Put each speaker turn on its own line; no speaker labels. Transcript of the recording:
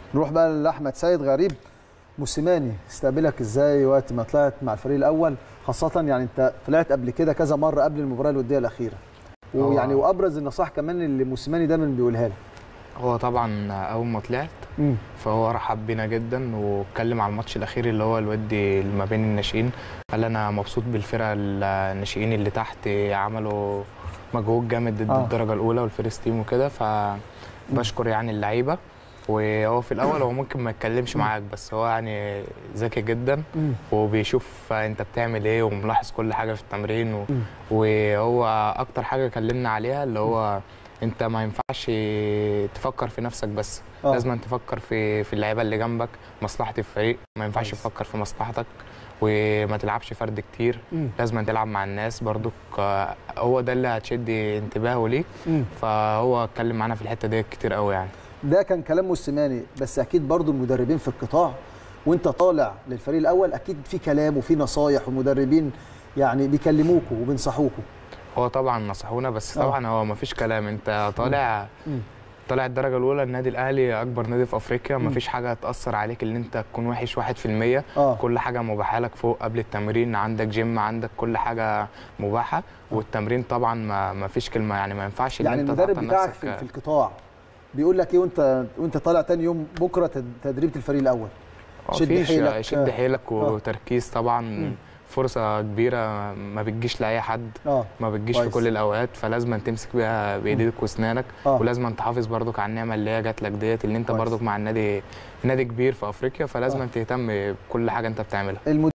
نروح بقى لاحمد سيد غريب موسيماني استقبلك ازاي وقت ما طلعت مع الفريق الاول خاصه يعني انت طلعت قبل كده كذا مره قبل المباراه الوديه الاخيره ويعني
هو-
وابرز النصائح كمان اللي موسيماني دايما بيقولها لك
هو طبعا اول ما طلعت
مم.
فهو رحب بينا جدا واتكلم على الماتش الاخير اللي هو الودي اللي ما بين الناشئين قال انا مبسوط بالفرقه الناشئين اللي تحت عملوا مجهود جامد ضد
آه.
الدرجه الاولى والفيرست تيم وكده فبشكر يعني اللعيبه وهو في الاول هو ممكن ما يتكلمش معاك بس هو يعني ذكي جدا
مم.
وبيشوف انت بتعمل ايه وملاحظ كل حاجه في التمرين و...
مم.
وهو اكتر حاجه كلمنا عليها اللي هو انت ما ينفعش تفكر في نفسك بس
آه.
لازم تفكر في في اللعيبه اللي جنبك مصلحه الفريق ما ينفعش
كويس.
تفكر في مصلحتك وما تلعبش فرد كتير
مم.
لازم تلعب مع الناس برضك آه، هو ده اللي هتشد انتباهه ليك
مم.
فهو اتكلم معانا في الحته دي كتير قوي يعني
ده كان كلام موسيماني بس اكيد برضو المدربين في القطاع وانت طالع للفريق الاول اكيد في كلام وفي نصايح ومدربين يعني بيكلموكوا وبينصحوكوا
هو طبعا نصحونا بس
آه.
طبعا هو ما فيش كلام انت طالع
مم.
طالع الدرجه الاولى النادي الاهلي اكبر نادي في افريقيا
مم.
ما فيش حاجه تاثر عليك ان انت تكون وحش 1%
اه
كل حاجه مباحه لك فوق قبل التمرين عندك جيم عندك كل حاجه مباحه والتمرين طبعا ما, ما فيش كلمه يعني ما ينفعش
يعني
ان انت
المدرب
تعطل
بتاعك
نفسك
في, في القطاع بيقول لك ايه وانت وانت طالع تاني يوم بكره تد- تدريبه الفريق الاول
آه،
شد
فيش-
حيلك.
شد
آه.
حيلك وتركيز طبعا
مم.
فرصه كبيره ما بتجيش لاي حد
اه
ما بتجيش في
كويس.
كل الاوقات فلازم تمسك بيها بايديك واسنانك
آه.
ولازم تحافظ برضك على النعمه اللي هي جات لك ديت اللي انت
كويس.
برضك مع النادي نادي كبير في افريقيا فلازم
آه.
تهتم بكل حاجه انت بتعملها
المدرب